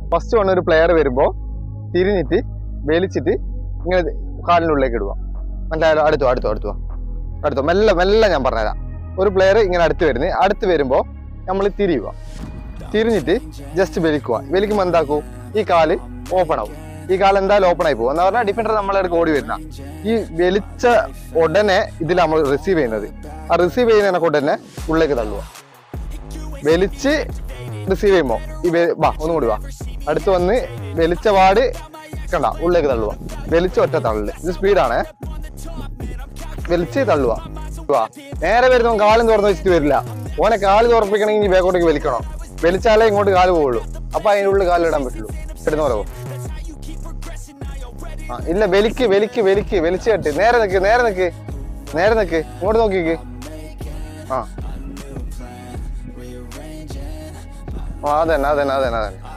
first വന്ന ഒരു player വരുമ്പോൾ തിരിഞ്ഞിട്ട് വലിച്ചിട്ട് ഇങ്ങനെ കാലിൻ്റെ ഉള്ളിലേക്ക് ഇടുക മനസ്സിലായാലോ അടുത്തോ അടുത്തോ അടുത്തോ അടുത്തോ മെല്ലെ മെല്ലെ ഞാൻ പറഞ്ഞുതരാം ഒരു പ്ലെയർ ഇങ്ങനെ അടുത്ത് വരുന്നത് അടുത്ത് വരുമ്പോൾ നമ്മൾ തിരിയുക തിരിഞ്ഞിട്ട് ജസ്റ്റ് വലിക്കുക വലിക്കുമ്പോൾ എന്താക്കൂ ഈ കാല് ഓപ്പൺ ആവും ഈ കാല് എന്തായാലും ഓപ്പൺ ആയി പോകും എന്ന് പറഞ്ഞാൽ ഡിഫൻഡർ നമ്മളെ അടുക്ക് ഓടി വരുന്ന ഈ വലിച്ച ഉടനെ ഇതിൽ നമ്മൾ റിസീവ് ചെയ്യുന്നത് ആ റിസീവ് ചെയ്യുന്നതിനെ കൊണ്ട് തന്നെ ഉള്ളിലേക്ക് തള്ളുക വലിച്ച് റിസീവ് ചെയ്യുമ്പോൾ ഈ വെ- വാ ഒന്നും കൂടി വാ അടുത്ത് വന്ന് വലിച്ച പാട് കണ്ട ഉള്ളിലേക്ക് തള്ളുക വലിച്ച് ഒറ്റ തള്ളല് ഇത് സ്പീഡാണേ വലിച്ച് തള്ളുക വാ നേരെ വരുന്നവൻ കാലും തുറന്ന് വെച്ചിട്ട് വരില്ല ഓനെ കാല് തുറപ്പിക്കണമെങ്കിൽ ഇനി ബാക്കോട്ടേക്ക് വലിക്കണം വലിച്ചാലേ ഇങ്ങോട്ട് കാല് പോവുള്ളൂ അപ്പൊ അതിനുള്ളിൽ കാല് ഇടാൻ പറ്റുള്ളൂ ഇടുന്ന പറയോ ആ ഇല്ല വലിക്ക് വലിക്ക് വലിക്ക് വലിച്ച് കെട്ട് നേരെ നിക്ക് നേരെ നിക്ക് നേരെ നിക്ക് ഇങ്ങോട്ട് നോക്കിക്ക് ആ ആ അതന്നെ അതന്നെ അതന്നെ അതന്നെ